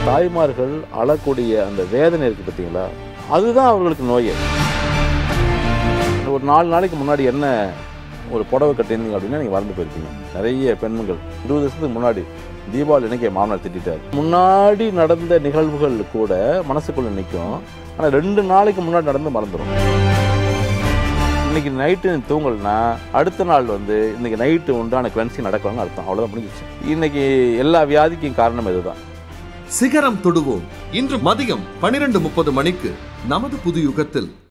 தாய்மார்கள் அழக்கூடிய அந்த வேதனை இருக்குது பார்த்தீங்களா அதுதான் அவர்களுக்கு நோயே ஒரு நாலு நாளைக்கு முன்னாடி என்ன ஒரு புடவை கட்டியிருந்தீங்க அப்படின்னா நீங்கள் மறந்து போயிருப்பீங்க நிறைய பெண்கள் இருபது வருஷத்துக்கு முன்னாடி தீபாவளி அன்னைக்கு என் மாமனார் திட்டார் முன்னாடி நடந்த நிகழ்வுகள் கூட மனசுக்குள்ள நிற்கும் ஆனால் ரெண்டு நாளைக்கு முன்னாடி நடந்து மறந்துடும் இன்னைக்கு நைட்டு தூங்கலைன்னா அடுத்த நாள் வந்து இன்னைக்கு நைட்டு உண்டான கிளன்சிங் நடக்கணும்னு அர்த்தம் அவ்வளோதான் முடிஞ்சிச்சு இன்னைக்கு எல்லா வியாதிக்கும் காரணம் இதுதான் சிகரம் தொடுவோம் இன்று மதியம் பனிரெண்டு முப்பது மணிக்கு நமது புது யுகத்தில்